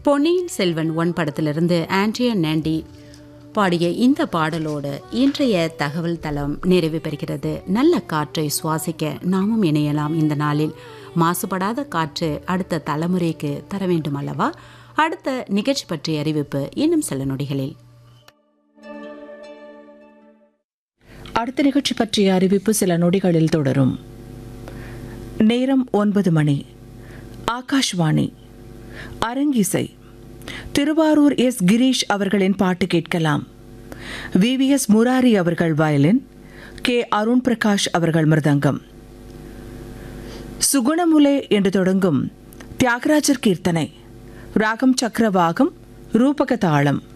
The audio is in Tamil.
பொன்னியின் செல்வன் ஒன் படத்திலிருந்து ஆண்ட்ரியா நாண்டி பாடிய இந்த பாடலோடு இன்றைய தகவல் தளம் நிறைவு பெறுகிறது நல்ல காற்றை சுவாசிக்க நாமும் இணையலாம் இந்த நாளில் மாசுபடாத காற்று அடுத்த தலைமுறைக்கு தர வேண்டும் அல்லவா அடுத்த நிகழ்ச்சி பற்றிய அறிவிப்பு இன்னும் சில நொடிகளில் அடுத்த நிகழ்ச்சி பற்றிய அறிவிப்பு சில நொடிகளில் தொடரும் நேரம் ஒன்பது மணி ஆகாஷ்வாணி அரங்கிசை திருவாரூர் எஸ் கிரீஷ் அவர்களின் பாட்டு கேட்கலாம் விவிஎஸ் முராரி அவர்கள் வயலின் கே அருண் பிரகாஷ் அவர்கள் மிருதங்கம் சுகுணமுலே என்று தொடங்கும் தியாகராஜர் கீர்த்தனை ராகம் சக்கரவாகம் ரூபக தாளம்